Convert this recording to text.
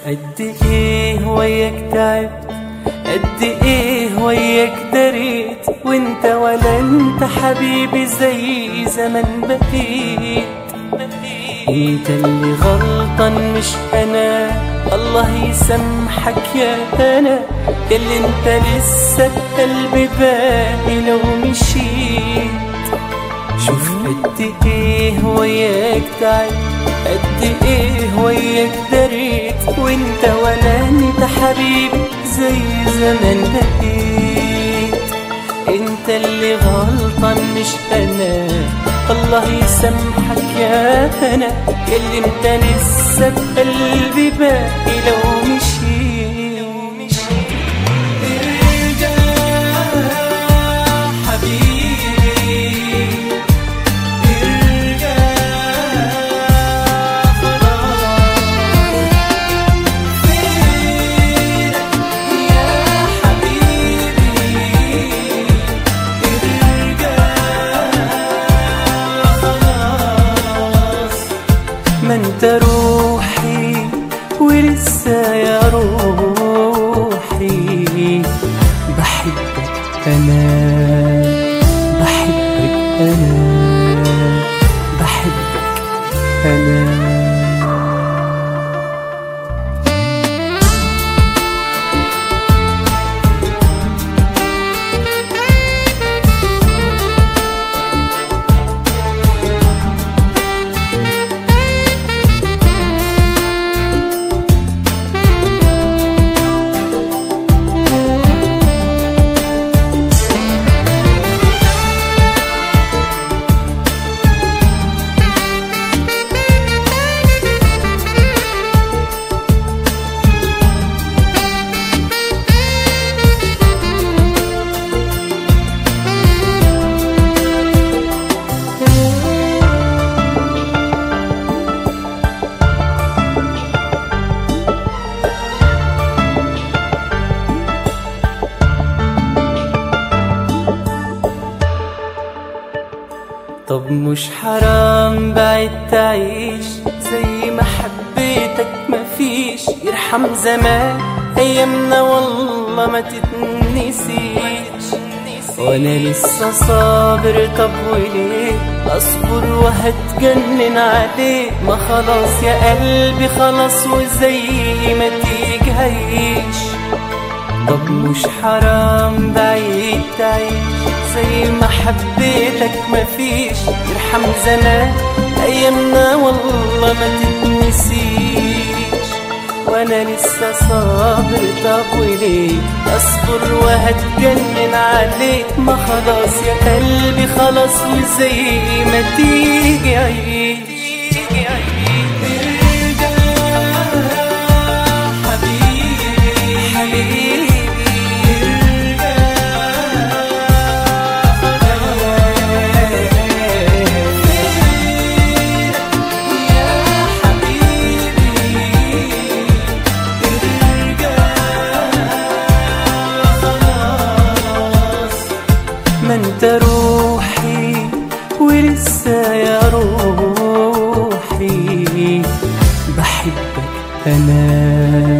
قد ايه وياك تعبت قد ايه وياك دريت وانت ولا انت حبيبي زي زمان بقيت انت اللي غلطان مش انا الله يسامحك يا انا اللي انت لسه بقلبي باقي لو مشيت شوف قد ايه وياك تعبت قد ايه وياك دريت وانت ولا انت حبيبي زي زمان بقيت انت اللي غلطان مش انا الله يسامحك يا انا اللي انت لسه بقلبي باقي لو مشيت ارجع حبيبي ارجع فينك يا حبيبي ارجع خلاص ما انت روحي ولسه يا روحي بحبك انا بحبك انا بحبك انا طب مش حرام بعد تعيش زي ما حبيتك مفيش يرحم زمان ايامنا والله ما تتنسيش وانا لسه صابر طب وليه اصبر وهتجنن عليه ما خلاص يا قلبي خلاص وزي ما تيجي هيش طب مش حرام بعيد تعيش زي ما حبيتك مفيش يرحم زمان ايامنا والله ما تتنسيش وانا لسه صابر طب وليه اصبر وهتجنن عليك ما خلاص يا قلبي خلاص وزي ما تيجي عيش ارجع حبيبي حبيبي ما انت روحي ولسه يا روحي بحبك انا